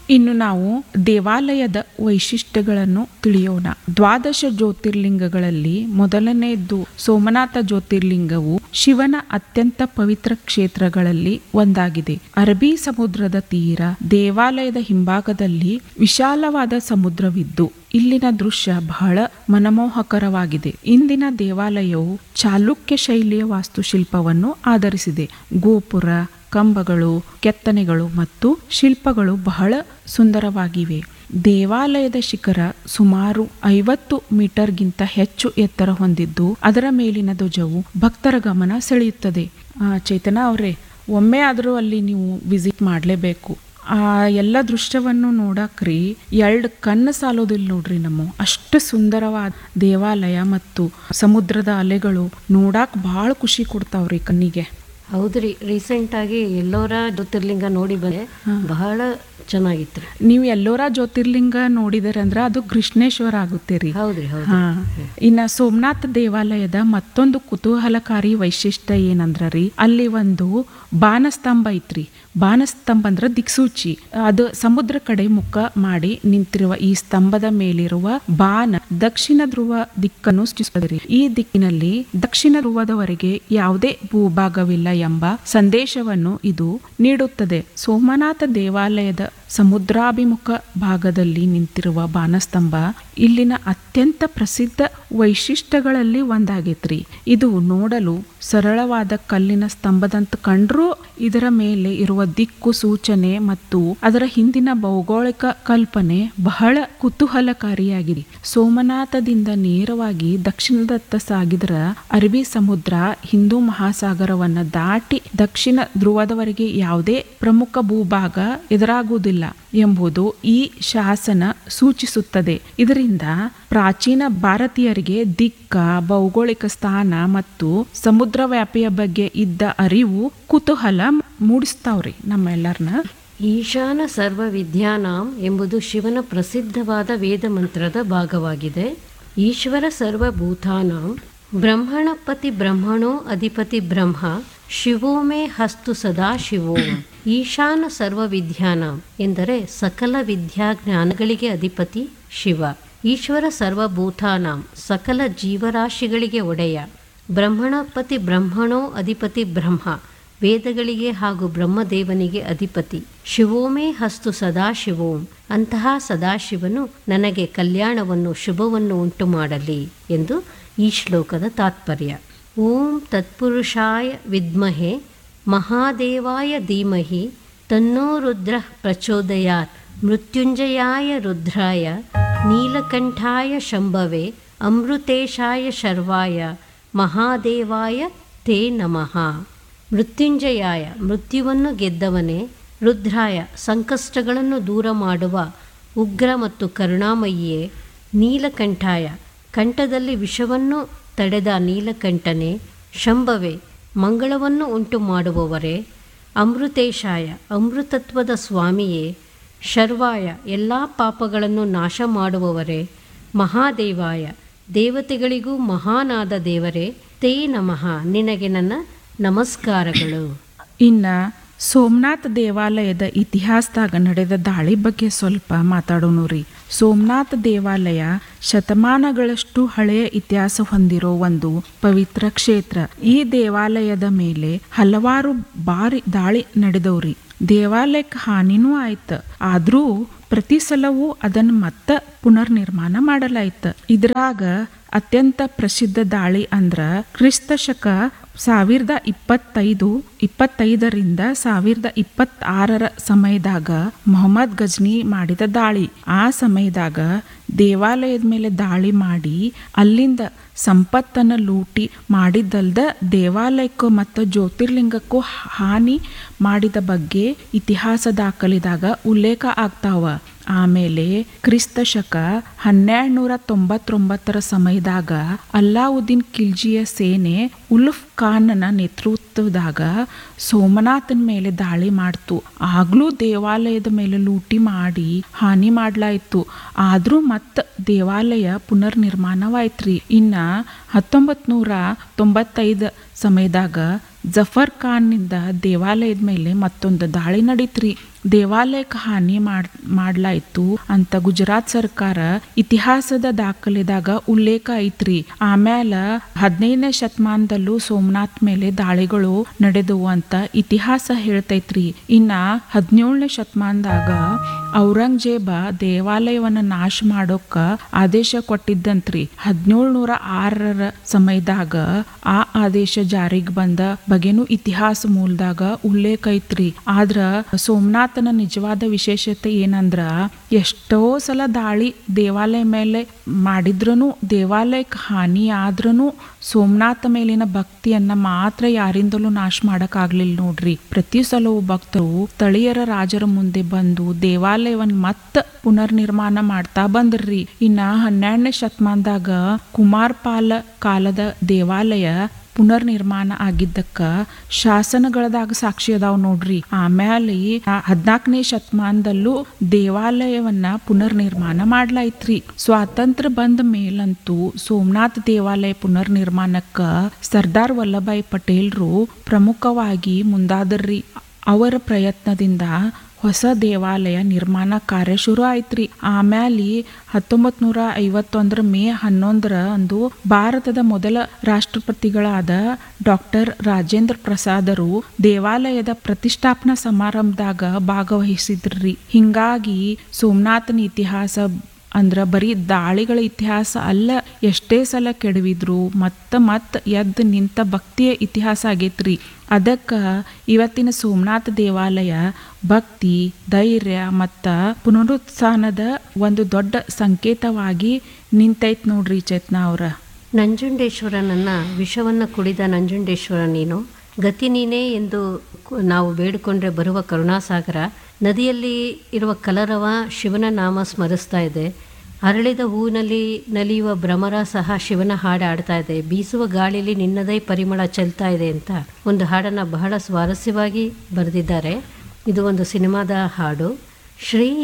ಇನ್ನು ನಾವು ದೇವಾಲಯದ ವೈಶಿಷ್ಟ್ಯಗಳನ್ನು ತಿಳಿಯೋಣ ದ್ವಾದಶ ಜ್ಯೋತಿರ್ಲಿಂಗಗಳಲ್ಲಿ ಮೊದಲನೆಯದ್ದು ಸೋಮನಾಥ ಜ್ಯೋತಿರ್ಲಿಂಗವು ಶಿವನ ಅತ್ಯಂತ ಪವಿತ್ರ ಕ್ಷೇತ್ರಗಳಲ್ಲಿ ಒಂದಾಗಿದೆ ಅರಬ್ಬಿ ಸಮುದ್ರದ ತೀರ ದೇವಾಲಯದ ಹಿಂಭಾಗದಲ್ಲಿ ವಿಶಾಲವಾದ ಸಮುದ್ರವಿದ್ದು ಇಲ್ಲಿನ ದೃಶ್ಯ ಬಹಳ ಮನಮೋಹಕರವಾಗಿದೆ ಇಂದಿನ ದೇವಾಲಯವು ಚಾಲುಕ್ಯ ಶೈಲಿಯ ವಾಸ್ತುಶಿಲ್ಪವನ್ನು ಆಧರಿಸಿದೆ ಗೋಪುರ ಕಂಬಗಳು ಕೆತ್ತನೆಗಳು ಮತ್ತು ಶಿಲ್ಪಗಳು ಬಹಳ ಸುಂದರವಾಗಿವೆ ದೇವಾಲಯದ ಶಿಖರ ಸುಮಾರು ಐವತ್ತು ಮೀಟರ್ಗಿಂತ ಹೆಚ್ಚು ಎತ್ತರ ಹೊಂದಿದ್ದು ಅದರ ಮೇಲಿನ ಧ್ವಜವು ಭಕ್ತರ ಗಮನ ಸೆಳೆಯುತ್ತದೆ ಆ, ಚೇತನ ಅವರೇ ಒಮ್ಮೆ ಆದರೂ ಅಲ್ಲಿ ನೀವು ವಿಸಿಟ್ ಮಾಡಲೇಬೇಕು ಆ ಎಲ್ಲ ದೃಶ್ಯವನ್ನು ನೋಡಕ್ರಿ ಎರಡು ಕಣ್ಣು ಸಾಲೋದಿಲ್ಲ ನೋಡ್ರಿ ನಮ್ಮ ಅಷ್ಟು ಸುಂದರವಾದ ದೇವಾಲಯ ಮತ್ತು ಸಮುದ್ರದ ಅಲೆಗಳು ನೋಡಾಕ್ ಭಾಳ ಖುಷಿ ಕೊಡ್ತಾವ್ರಿ ಕಣ್ಣಿಗೆ ಹೌದ್ರಿ ರೀಸೆಂಟ್ ಆಗಿ ಎಲ್ಲೋರ ಜ್ಯೋತಿರ್ಲಿಂಗ ನೋಡಿ ಬಂದೆ ಬಹಳ ಚೆನ್ನಾಗಿತ್ತು ರೀ ನೀವು ಎಲ್ಲೋರ ಜ್ಯೋತಿರ್ಲಿಂಗ ನೋಡಿದರೆ ಅಂದ್ರೆ ಅದು ಕೃಷ್ಣೇಶ್ವರ ಆಗುತ್ತೆ ರೀ ಹೌದ್ರಿ ಹೌದು ಹಾ ಇನ್ನ ಸೋಮನಾಥ ದೇವಾಲಯದ ಮತ್ತೊಂದು ಕುತೂಹಲಕಾರಿ ವೈಶಿಷ್ಟ್ಯ ಏನಂದ್ರ ರೀ ಅಲ್ಲಿ ಒಂದು ಬಾನಸ್ತಂಭ ಐತ್ರಿ ಬಾನಸ್ತಂಭ ಅಂದ್ರ ದಿಕ್ಸೂಚಿ ಅದು ಸಮುದ್ರ ಕಡೆ ಮುಖ ಮಾಡಿ ನಿಂತಿರುವ ಈ ಸ್ತಂಭದ ಮೇಲಿರುವ ಬಾನ ದಕ್ಷಿಣ ಧ್ರುವ ದಿಕ್ಕನ್ನು ಸೂಚಿಸುತ್ತದೆ ರೀ. ಈ ದಿಕ್ಕಿನಲ್ಲಿ ದಕ್ಷಿಣ ಧ್ರುವದವರೆಗೆ ಯಾವುದೇ ಭೂಭಾಗವಿಲ್ಲ ಎಂಬ ಸಂದೇಶವನ್ನು ಇದು ನೀಡುತ್ತದೆ ಸೋಮನಾಥ ದೇವಾಲಯದ ಸಮುದ್ರಾಭಿಮುಖ ಭಾಗದಲ್ಲಿ ನಿಂತಿರುವ ಬಾನಸ್ತಂಭ ಇಲ್ಲಿನ ಅತ್ಯಂತ ಪ್ರಸಿದ್ಧ ವೈಶಿಷ್ಟ್ಯಗಳಲ್ಲಿ ಒಂದಾಗೈತ್ರಿ ಇದು ನೋಡಲು ಸರಳವಾದ ಕಲ್ಲಿನ ಸ್ತಂಭದಂತ ಕಂಡ್ರೂ ಇದರ ಮೇಲೆ ಇರುವ ದಿಕ್ಕು ಸೂಚನೆ ಮತ್ತು ಅದರ ಹಿಂದಿನ ಭೌಗೋಳಿಕ ಕಲ್ಪನೆ ಬಹಳ ಕುತೂಹಲಕಾರಿಯಾಗಿದೆ ಸೋಮನಾಥದಿಂದ ನೇರವಾಗಿ ದಕ್ಷಿಣದತ್ತ ಸಾಗಿದ್ರ ಅರಬ್ಬಿ ಸಮುದ್ರ ಹಿಂದೂ ಮಹಾಸಾಗರವನ್ನ ದಾಟಿ ದಕ್ಷಿಣ ಧ್ರುವದವರೆಗೆ ಯಾವುದೇ ಪ್ರಮುಖ ಭೂಭಾಗ ಎದುರಾಗುವುದಿಲ್ಲ ಎಂಬುದು ಈ ಶಾಸನ ಸೂಚಿಸುತ್ತದೆ ಇದರಿಂದ ಪ್ರಾಚೀನ ಭಾರತೀಯರಿಗೆ ದಿಕ್ಕ ಭೌಗೋಳಿಕ ಸ್ಥಾನ ಮತ್ತು ಸಮುದ್ರ ವ್ಯಾಪಿಯ ಬಗ್ಗೆ ಇದ್ದ ಅರಿವು ಕುತೂಹಲ ಮೂಡಿಸ್ತಾವ್ರಿ ನಮ್ಮೆಲ್ಲರನ್ನ ಈಶಾನ ಸರ್ವ ವಿದ್ಯಾನಾಂ ಎಂಬುದು ಶಿವನ ಪ್ರಸಿದ್ಧವಾದ ವೇದ ಮಂತ್ರದ ಭಾಗವಾಗಿದೆ ಈಶ್ವರ ಸರ್ವಭೂತಾನಾಂ ಬ್ರಹ್ಮಣಪತಿ ಬ್ರಹ್ಮಣೋ ಅಧಿಪತಿ ಬ್ರಹ್ಮ ಶಿವೋ ಮೇ ಹಸ್ತು ಸದಾ ಶಿವೋ ಈಶಾನ ಸರ್ವ ವಿದ್ಯಾನಾಂ ಎಂದರೆ ಸಕಲ ವಿದ್ಯಾಜ್ಞಾನಗಳಿಗೆ ಅಧಿಪತಿ ಶಿವ ಈಶ್ವರ ಸರ್ವಭೂತಾನಾಂ ಸಕಲ ಜೀವರಾಶಿಗಳಿಗೆ ಒಡೆಯ ಬ್ರಹ್ಮಣಪತಿ ಬ್ರಹ್ಮಣೋ ಅಧಿಪತಿ ಬ್ರಹ್ಮ ವೇದಗಳಿಗೆ ಹಾಗೂ ಬ್ರಹ್ಮದೇವನಿಗೆ ಅಧಿಪತಿ ಶಿವೋಮೇ ಹಸ್ತು ಸದಾಶಿವೋಂ ಅಂತಹ ಸದಾಶಿವನು ನನಗೆ ಕಲ್ಯಾಣವನ್ನು ಶುಭವನ್ನು ಉಂಟು ಮಾಡಲಿ ಎಂದು ಈ ಶ್ಲೋಕದ ತಾತ್ಪರ್ಯ ಓಂ ತತ್ಪುರುಷಾಯ ವಿದ್ಮಹೆ ಮಹಾದೇವಾಯ ಧೀಮಹಿ ತನ್ನೋ ರುದ್ರ ಪ್ರಚೋದಯಾತ್ ಮೃತ್ಯುಂಜಯಾಯ ರುದ್ರಾಯ ನೀಲಕಂಠಾಯ ಶಂಭವೆ ಅಮೃತೇಶಾಯ ಶರ್ವಾಯ ಮಹಾದೇವಾಯ ತೇ ನಮಃ ಮೃತ್ಯುಂಜಯಾಯ ಮೃತ್ಯುವನ್ನು ಗೆದ್ದವನೇ ರುದ್ರಾಯ ಸಂಕಷ್ಟಗಳನ್ನು ದೂರ ಮಾಡುವ ಉಗ್ರ ಮತ್ತು ಕರುಣಾಮಯಿಯೇ ನೀಲಕಂಠಾಯ ಕಂಠದಲ್ಲಿ ವಿಷವನ್ನು ತಡೆದ ನೀಲಕಂಠನೆ ಶಂಭವೆ ಮಂಗಳವನ್ನು ಉಂಟು ಮಾಡುವವರೇ ಅಮೃತೇಶಾಯ ಅಮೃತತ್ವದ ಸ್ವಾಮಿಯೇ ಶರ್ವಾಯ ಎಲ್ಲ ಪಾಪಗಳನ್ನು ನಾಶ ಮಾಡುವವರೇ ಮಹಾದೇವಾಯ ದೇವತೆಗಳಿಗೂ ಮಹಾನಾದ ದೇವರೇ ತೇ ನಮಃ ನಿನಗೆ ನನ್ನ ನಮಸ್ಕಾರಗಳು ಇನ್ನ ಸೋಮನಾಥ ದೇವಾಲಯದ ಇತಿಹಾಸದಾಗ ನಡೆದ ದಾಳಿ ಬಗ್ಗೆ ಸ್ವಲ್ಪ ಮಾತಾಡೋಣ ರೀ ಸೋಮನಾಥ ದೇವಾಲಯ ಶತಮಾನಗಳಷ್ಟು ಹಳೆಯ ಇತಿಹಾಸ ಹೊಂದಿರೋ ಒಂದು ಪವಿತ್ರ ಕ್ಷೇತ್ರ ಈ ದೇವಾಲಯದ ಮೇಲೆ ಹಲವಾರು ಬಾರಿ ದಾಳಿ ನಡೆದವ್ರಿ ದೇವಾಲಯಕ್ಕೆ ಹಾನಿನೂ ಆಯ್ತು ಆದ್ರೂ ಪ್ರತಿ ಸಲವೂ ಅದನ್ನು ಮತ್ತ ಪುನರ್ ನಿರ್ಮಾಣ ಮಾಡಲಾಯ್ತು ಇದ್ರಾಗ ಅತ್ಯಂತ ಪ್ರಸಿದ್ಧ ದಾಳಿ ಅಂದ್ರ ಕ್ರಿಸ್ತ ಶಕ ಸಾವಿರದ ಇಪ್ಪತ್ತೈದು ಇಪ್ಪತ್ತೈದರಿಂದ ಸಾವಿರದ ಇಪ್ಪತ್ತಾರರ ಸಮಯದಾಗ ಮೊಹಮ್ಮದ್ ಗಜ್ನಿ ಮಾಡಿದ ದಾಳಿ ಆ ಸಮಯದಾಗ ದೇವಾಲಯದ ಮೇಲೆ ದಾಳಿ ಮಾಡಿ ಅಲ್ಲಿಂದ ಸಂಪತ್ತನ್ನು ಲೂಟಿ ಮಾಡಿದ್ದಲ್ದ ದೇವಾಲಯಕ್ಕೂ ಮತ್ತು ಜ್ಯೋತಿರ್ಲಿಂಗಕ್ಕೂ ಹಾನಿ ಮಾಡಿದ ಬಗ್ಗೆ ಇತಿಹಾಸ ದಾಖಲಿದಾಗ ಉಲ್ಲೇಖ ಆಗ್ತಾವ ಆಮೇಲೆ ಕ್ರಿಸ್ತ ಶಕ ಹನ್ನೆರಡು ನೂರ ತೊಂಬತ್ತೊಂಬತ್ತರ ಸಮಯದಾಗ ಅಲ್ಲಾವುದ್ದೀನ್ ಖಿಲ್ಜಿಯ ಸೇನೆ ಉಲ್ಫ್ ಖಾನನ ನೇತೃತ್ವದಾಗ ಸೋಮನಾಥನ ಮೇಲೆ ದಾಳಿ ಮಾಡ್ತು ಆಗ್ಲೂ ದೇವಾಲಯದ ಮೇಲೆ ಲೂಟಿ ಮಾಡಿ ಹಾನಿ ಮಾಡ್ಲಾಯ್ತು ಆದ್ರೂ ಮತ್ತ ದೇವಾಲಯ ಪುನರ್ ನಿರ್ಮಾಣವಾಯ್ತ್ರಿ ಇನ್ನ ಹತ್ತೊಂಬತ್ ನೂರ ತೊಂಬತ್ತೈದು ಸಮಯದಾಗ ಜಫರ್ ಖಾನ್ನಿಂದ ದೇವಾಲಯದ ಮೇಲೆ ಮತ್ತೊಂದು ದಾಳಿ ನಡೀತ್ರಿ ದೇವಾಲಯಕ್ಕೆ ಹಾನಿ ಮಾಡ್ ಮಾಡ್ಲಾಯ್ತು ಅಂತ ಗುಜರಾತ್ ಸರ್ಕಾರ ಇತಿಹಾಸದ ದಾಖಲೆದಾಗ ಉಲ್ಲೇಖ ಐತ್ರಿ ಆಮ್ಯಾಲ ಹದಿನೈದನೇ ಶತಮಾನದಲ್ಲೂ ಸೋಮನಾಥ್ ಮೇಲೆ ದಾಳಿಗಳು ನಡೆದವು ಅಂತ ಇತಿಹಾಸ ಹೇಳ್ತೈತ್ರಿ ಇನ್ನ ಹದಿನೇಳನೇ ಶತಮಾನದಾಗ ಔರಂಗಜೇಬ ದೇವಾಲಯವನ್ನ ನಾಶ ಮಾಡೋಕ ಆದೇಶ ಕೊಟ್ಟಿದ್ದಂತ್ರಿ ಹದಿನೇಳ್ನೂರ ಆರರ ಸಮಯದಾಗ ಆ ಆದೇಶ ಜಾರಿಗೆ ಬಂದ ಬಗ್ಗೆನೂ ಇತಿಹಾಸ ಮೂಲದಾಗ ಉಲ್ಲೇಖ ಐತ್ರಿ ಆದ್ರ ಸೋಮನಾಥನ ನಿಜವಾದ ವಿಶೇಷತೆ ಏನಂದ್ರ ಎಷ್ಟೋ ಸಲ ದಾಳಿ ದೇವಾಲಯ ಮೇಲೆ ಮಾಡಿದ್ರೂ ದೇವಾಲಯಕ್ಕೆ ಹಾನಿ ಆದ್ರೂ ಸೋಮನಾಥ ಮೇಲಿನ ಭಕ್ತಿಯನ್ನ ಮಾತ್ರ ಯಾರಿಂದಲೂ ನಾಶ ಮಾಡಕ್ ಆಗ್ಲಿಲ್ಲ ನೋಡ್ರಿ ಪ್ರತಿ ಸಲವೂ ಭಕ್ತರು ಸ್ಥಳೀಯರ ರಾಜರ ಮುಂದೆ ಬಂದು ದೇವಾಲಯವನ್ನ ಮತ್ತ ಪುನರ್ ನಿರ್ಮಾಣ ಮಾಡ್ತಾ ಬಂದ್ರಿ ಇನ್ನ ಹನ್ನೆರಡನೇ ಶತಮಾನದಾಗ ಕುಮಾರಪಾಲ ಕಾಲದ ದೇವಾಲಯ ಪುನರ್ ನಿರ್ಮಾಣ ಆಗಿದ್ದಕ್ಕ ಶಾಸನಗಳದಾಗ ಸಾಕ್ಷಿ ಅದಾವ್ ನೋಡ್ರಿ ಆಮ್ಯಾಲೆ ಹದ್ನಾಲ್ಕನೇ ಶತಮಾನದಲ್ಲೂ ದೇವಾಲಯವನ್ನ ಪುನರ್ ನಿರ್ಮಾಣ ಮಾಡ್ಲಾಯ್ತ್ರಿ ಸ್ವಾತಂತ್ರ್ಯ ಬಂದ ಮೇಲಂತೂ ಸೋಮನಾಥ್ ದೇವಾಲಯ ಪುನರ್ ನಿರ್ಮಾಣಕ್ಕ ಸರ್ದಾರ್ ವಲ್ಲಭಾಯ್ ಪಟೇಲ್ರು ಪ್ರಮುಖವಾಗಿ ಮುಂದಾದರ್ರಿ ಅವರ ಪ್ರಯತ್ನದಿಂದ ಹೊಸ ದೇವಾಲಯ ನಿರ್ಮಾಣ ಕಾರ್ಯ ಶುರು ಆಯ್ತ್ರಿ ಆಮ್ಯಾಲಿ ಹತ್ತೊಂಬತ್ ನೂರ ಐವತ್ತೊಂದರ ಮೇ ಹನ್ನೊಂದರ ಅಂದು ಭಾರತದ ಮೊದಲ ರಾಷ್ಟ್ರಪತಿಗಳಾದ ಡಾಕ್ಟರ್ ರಾಜೇಂದ್ರ ಪ್ರಸಾದರು ದೇವಾಲಯದ ಪ್ರತಿಷ್ಠಾಪನಾ ಸಮಾರಂಭದಾಗ ಭಾಗವಹಿಸಿದ್ರಿ ಹಿಂಗಾಗಿ ಸೋಮನಾಥನ ಇತಿಹಾಸ ಅಂದ್ರ ಬರೀ ದಾಳಿಗಳ ಇತಿಹಾಸ ಅಲ್ಲ ಎಷ್ಟೇ ಸಲ ಕೆಡವಿದ್ರು ಮತ್ತ ಮತ್ತ ಎದ್ದು ನಿಂತ ಭಕ್ತಿಯ ಇತಿಹಾಸ ಆಗೈತ್ರಿ ಅದಕ್ಕ ಇವತ್ತಿನ ಸೋಮನಾಥ ದೇವಾಲಯ ಭಕ್ತಿ ಧೈರ್ಯ ಮತ್ತ ಪುನರುತ್ಥಾನದ ಒಂದು ದೊಡ್ಡ ಸಂಕೇತವಾಗಿ ನಿಂತೈತ್ ನೋಡ್ರಿ ಚೇತನಾ ಅವ್ರ ನಂಜುಂಡೇಶ್ವರನನ್ನ ವಿಷವನ್ನು ಕುಡಿದ ನಂಜುಂಡೇಶ್ವರ ನೀನು ಗತಿ ನೀನೇ ಎಂದು ಕು- ನಾವು ಬೇಡಿಕೊಂಡ್ರೆ ಬರುವ ಕರುಣಾಸಾಗರ ನದಿಯಲ್ಲಿ ಇರುವ ಕಲರವ ಶಿವನ ನಾಮ ಸ್ಮರಿಸ್ತಾ ಇದೆ ಅರಳಿದ ಹೂವಿನಲ್ಲಿ ನಲಿಯುವ ಭ್ರಮರ ಸಹ ಶಿವನ ಹಾಡು ಆಡ್ತಾ ಇದೆ ಬೀಸುವ ಗಾಳಿಲಿ ನಿನ್ನದೇ ಪರಿಮಳ ಚೆಲ್ತಾ ಇದೆ ಅಂತ ಒಂದು ಹಾಡನ್ನು ಬಹಳ ಸ್ವಾರಸ್ಯವಾಗಿ ಬರೆದಿದ್ದಾರೆ ಇದು ಒಂದು ಸಿನಿಮಾದ ಹಾಡು ಶ್ರೀ